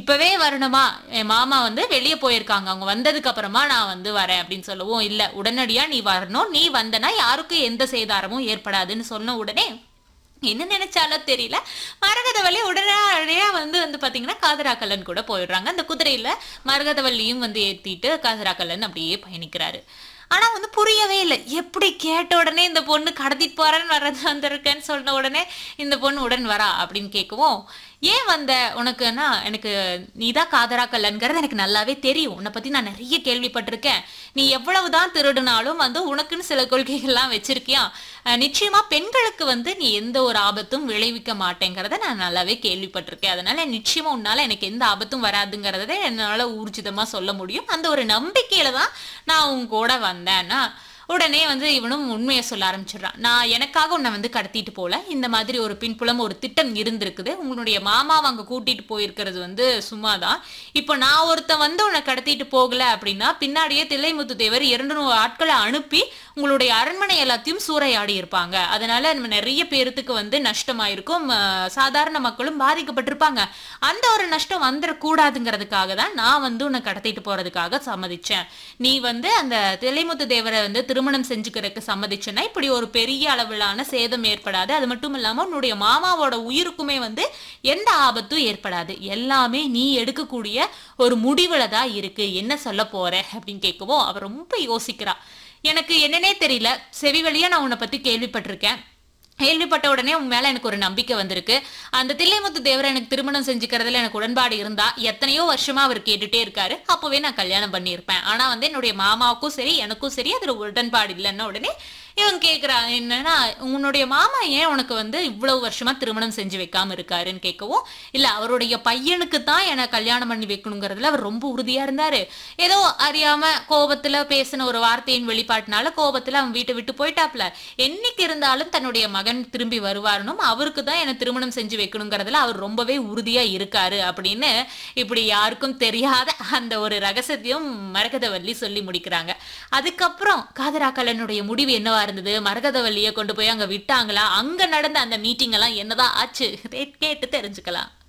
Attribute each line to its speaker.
Speaker 1: இப்பவே வரணுமா என் மாமா வந்து வெளியே போயிருக்காங்க அவங்க வந்ததுக்கு அப்புறமா நான் வந்து வரேன் அப்படின்னு சொல்லவும் இல்ல உடனடியா நீ வரணும் நீ வந்தனா யாருக்கும் எந்த சேதாரமும் ஏற்படாதுன்னு சொன்ன உடனே என்ன நினைச்சாலோ தெரியல மரகதவள்ளி உடனடியா வந்து வந்து பாத்தீங்கன்னா காதராக்கல்லன் கூட போயிடுறாங்க அந்த குதிரையில மரகதவள்ளியும் வந்து ஏத்திட்டு காதராக்கல்லன் அப்படியே பயணிக்கிறாரு ஆனா வந்து புரியவே இல்லை எப்படி கேட்ட உடனே இந்த பொண்ணு கடத்திட்டு போறேன்னு வர்றது வந்திருக்கேன்னு சொன்ன உடனே இந்த பொண்ணு உடன் வரா அப்படின்னு கேட்கவும் ஏன் வந்த உனக்குன்னா எனக்கு நீதான் காதராக்கல்லன்கிறது எனக்கு நல்லாவே தெரியும் உன்னை பத்தி நான் நிறைய கேள்விப்பட்டிருக்கேன் நீ எவ்வளவுதான் திருடுனாலும் வந்து உனக்குன்னு சில கொள்கைகள்லாம் வச்சிருக்கியா அஹ் நிச்சயமா பெண்களுக்கு வந்து நீ எந்த ஒரு ஆபத்தும் விளைவிக்க மாட்டேங்கிறத நான் நல்லாவே கேள்விப்பட்டிருக்கேன் அதனால நிச்சயமா உன்னால எனக்கு எந்த ஆபத்தும் வராதுங்கிறத என்னால ஊர்ஜிதமா சொல்ல முடியும் அந்த ஒரு நம்பிக்கையில தான் நான் உன் கூட வந்தேன்னா உடனே வந்து இவனும் உண்மையை சொல்ல ஆரம்பிச்சிடுறான் நான் எனக்காக உன்னை வந்து கடத்திட்டு போல இந்த மாதிரி ஒரு பின்புலம் ஒரு திட்டம் இருந்திருக்குது உங்களுடைய மாமாவை அங்க கூட்டிட்டு போயிருக்கிறது வந்து சும்மாதான் இப்போ நான் ஒருத்தன் வந்து உன்னை கடத்திட்டு போகல அப்படின்னா பின்னாடியே தில்லைமுத்து தேவர் இரண்டு நூறு ஆட்களை அனுப்பி உங்களுடைய அரண்மனை எல்லாத்தையும் சூறையாடி இருப்பாங்க அதனால நம்ம நிறைய பேர்த்துக்கு வந்து நஷ்டமாயிருக்கும் அஹ் சாதாரண மக்களும் பாதிக்கப்பட்டிருப்பாங்க அந்த ஒரு நஷ்டம் வந்துடக்கூடாதுங்கிறதுக்காக தான் நான் வந்து உன்னை கடத்திட்டு போறதுக்காக சம்மதிச்சேன் நீ வந்து அந்த தில்லைமுத்து தேவரை வந்து திருமணம் செஞ்சுக்கிறதுக்கு சம்மதிச்சேன்னா இப்படி ஒரு பெரிய அளவிலான சேதம் ஏற்படாது அது மட்டும் இல்லாம உன்னுடைய மாமாவோட உயிருக்குமே வந்து எந்த ஆபத்தும் ஏற்படாது எல்லாமே நீ எடுக்கக்கூடிய ஒரு முடிவுல தான் இருக்கு என்ன சொல்ல போற அப்படின்னு கேட்கவும் அவ ரொம்ப யோசிக்கிறா எனக்கு என்னன்னே தெரியல செவி வழியா நான் உன்னை பத்தி கேள்விப்பட்டிருக்கேன் கேள்விப்பட்ட உடனே உன் மேல எனக்கு ஒரு நம்பிக்கை வந்திருக்கு அந்த தில்லைமுத்து தேவரை எனக்கு திருமணம் செஞ்சுக்கிறதுல எனக்கு உடன்பாடு இருந்தா எத்தனையோ வருஷமா அவர் கேட்டுட்டே இருக்காரு அப்பவே நான் கல்யாணம் பண்ணியிருப்பேன் ஆனா வந்து என்னுடைய மாமாவுக்கும் சரி எனக்கும் சரி அதுல உடன்பாடு இல்லைன்ன உடனே இவன் கேக்குறான் என்னன்னா உன்னுடைய மாமா ஏன் உனக்கு வந்து இவ்வளவு வருஷமா திருமணம் செஞ்சு வைக்காம இருக்காருன்னு கேட்கவும் இல்ல அவருடைய பையனுக்கு தான் என்னை கல்யாணம் பண்ணி வைக்கணுங்கிறதுல அவர் ரொம்ப உறுதியா இருந்தாரு ஏதோ அறியாம கோபத்துல பேசின ஒரு வார்த்தையின் வெளிப்பாட்டினால கோபத்துல அவன் வீட்டை விட்டு போயிட்டாப்ல என்னைக்கு இருந்தாலும் தன்னுடைய மகன் திரும்பி வருவாருனும் அவருக்கு தான் என்னை திருமணம் செஞ்சு வைக்கணுங்கிறதுல அவர் ரொம்பவே உறுதியா இருக்காரு அப்படின்னு இப்படி யாருக்கும் தெரியாத அந்த ஒரு ரகசியத்தையும் மரகதவல்லி சொல்லி முடிக்கிறாங்க அதுக்கப்புறம் காதராக்கலனுடைய முடிவு என்னவா இருந்தது மரகதவல்லியை கொண்டு போய் அங்க விட்டாங்களா அங்க நடந்த அந்த மீட்டிங் எல்லாம் என்னதான் ஆச்சு கேட்டு தெரிஞ்சுக்கலாம்